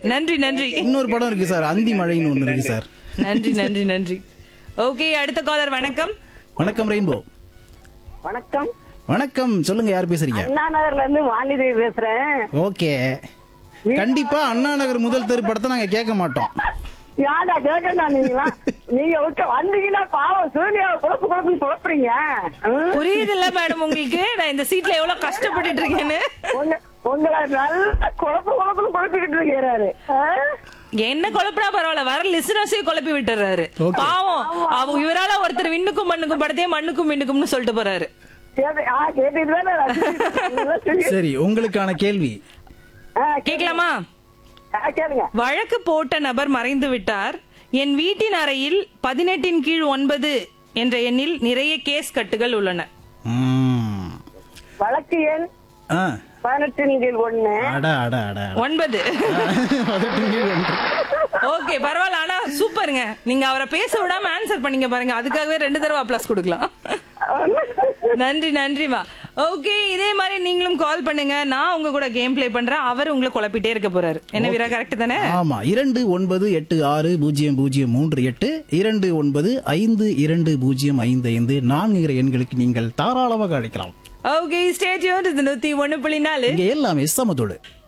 நன்றி நன்றி இன்னொரு படம் இருக்கு சார் அந்தி மழைன்னு ஒண்ணு இருக்கு சார் நன்றி நன்றி நன்றி ஓகே அடுத்த காலர் வணக்கம் வணக்கம் ரெயின்போ வணக்கம் வணக்கம் சொல்லுங்க யார் பேசுறீங்க அண்ணா நகர்ல இருந்து வாணிதேவி பேசுறேன் ஓகே கண்டிப்பா அண்ணா நகர் முதல் தெரு படத்தை நாங்க கேட்க மாட்டோம் யாரா கேட்கண்டா நீங்களா நீங்க விட்டு வந்தீங்கன்னா பாவம் சூர்யாவை குழப்பு குழப்பு குழப்புறீங்க ம்? புரியுதுல்ல மேடம் உங்களுக்கு நான் இந்த சீட்ல எவ்வளவு கஷ்டப்பட்டுட்டு இருக்கேன்னு உங்க உங்களை நல்ல குழப்பு குழப்புன்னு குழப்பிக்கிட்டு இருக்கிறாரு ஆ? என்ன குழப்பினா பரவாயில்ல வர லிசனர்ஸையும் குழப்பி விட்டுறாரு Okay. பாவம் அவங்க இவரால ஒருத்தர் விண்ணுக்கும் மண்ணுக்கும் படத்தையே மண்ணுக்கும் மின்னுக்கும்னு சொல்லிட்டு போறாரு கேட்டு- ஆ, கேட்டுட்டுதானே ரசிச்சுட்டு இருக்கீங்க. சரி உங்களுக்கான கேள்வி ஆ, கேட்கலாமா ஆ, கேளுங்க வழக்கு போட்ட நபர் மறைந்து விட்டார் என் வீட்டின் அறையில் பதினெட்டின் கீழ் ஒன்பது என்ற எண்ணில் நிறைய கேஸ் கட்டுகள் உள்ளன ம். வழக்கு எண் ஆ. பதினெட்டின் கீழ் ஒண்ணு அட அட அட அட. ஒன்பது பதினெட்டு கீழ் ஒன்று. ஓகே பரவாயில்ல ஆனா சூப்பருங்க நீங்க அவரை பேச விடாம ஆன்சர் பண்ணீங்க பாருங்க அதுக்காகவே ரெண்டு தடவை பிளஸ் கொடுக்கலாம் நன்றி நன்றிமா ஓகே இதே மாதிரி நீங்களும் கால் பண்ணுங்க நான் உங்க கூட கேம் ப்ளே பண்றேன் அவர் உங்களை குழப்பிட்டே இருக்க போறாரு என்ன வீரா கரெக்ட் தானே ஆமா இரண்டு ஒன்பது எட்டு ஆறு பூஜ்ஜியம் பூஜ்ஜியம் மூன்று எட்டு இரண்டு ஒன்பது ஐந்து இரண்டு பூஜ்ஜியம் ஐந்து ஐந்து நான்குகிற எண்களுக்கு நீங்கள் தாராளமாக அழைக்கலாம் ஓகே ஸ்டேடியம் இது நூத்தி ஒண்ணு புள்ளி நாலு இங்க எல்லாமே சமத்தோடு